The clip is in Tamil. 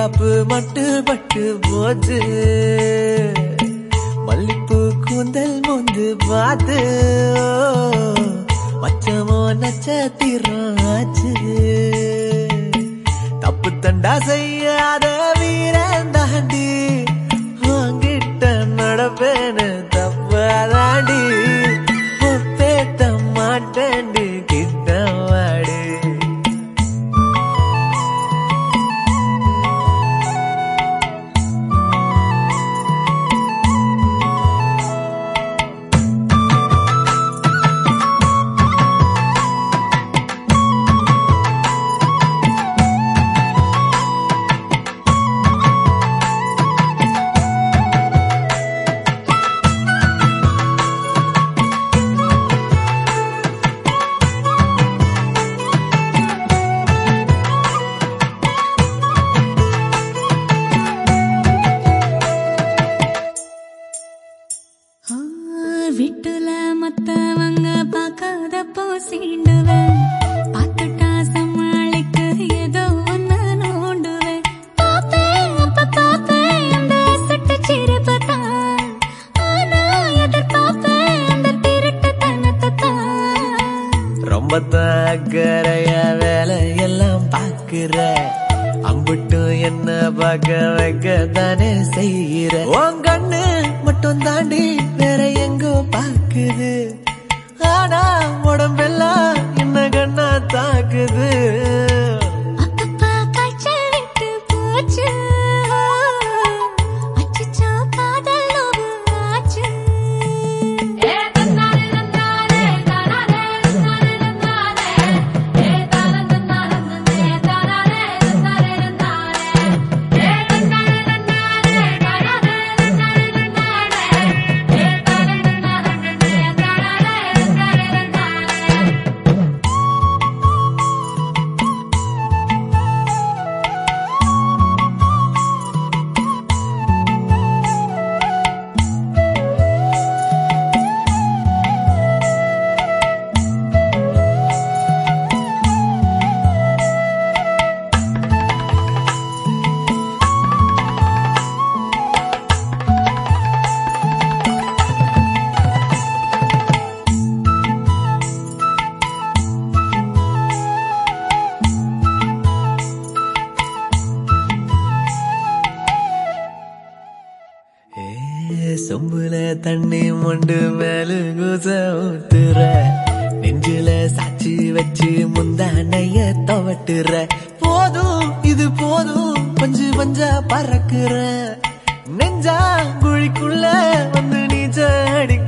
காப்பு மட்டு பட்டு போச்சு மல்லிப்பூ கூந்தல் மொந்து பார்த்து மச்சமோ நட்சத்திரம் ஆச்சு தப்பு தண்டா செய்யாத வீரன் தாண்டி வாங்கிட்ட நடப்பேன்னு தப்பாதாண்டி ஒப்பேத்த மாட்டேன்டி கிட்ட வாடி ஆ, விட்டுல மத்தவங்க பார்க்காதப்போ சீண்டுவேன் பார்த்துட்டா சமாளிக்க ஏதோ ஒண்ணு நோண்டுவேன் பாப்பேன் அப்ப பாப்பேன் அந்த சட்ட சிரிப்பை தான் ஆனா எதிர்பார்ப்பேன் அந்த திருட்டு தனத்தை தான் ரொம்ப தாக்கறைய வேலையெல்லாம் பாக்குற அம்புட்டும் என்ன பார்க்க வைக்க தானே செய்யற உன் கண்ணு மட்டும் தாண்டி வேற எங்கோ பாக்குது ஆனா உடம்பெல்லாம் என்ன கண்ணா தாக்குது அப்பப்பா காய்ச்சல் விட்டு போச்சு அச்சச்சோ காதல் நோவு ஆச்சு ஏ சொம்புல தண்ணி மொண்டு மேலு குச ஊத்துற நெஞ்சில சாச்சி வச்சு முந்தானைய தவட்டுற போதும் இது போதும் பஞ்சு பஞ்சா பறக்குற நெஞ்சா குழிக்குள்ள வந்து நீச்ச அடிக்க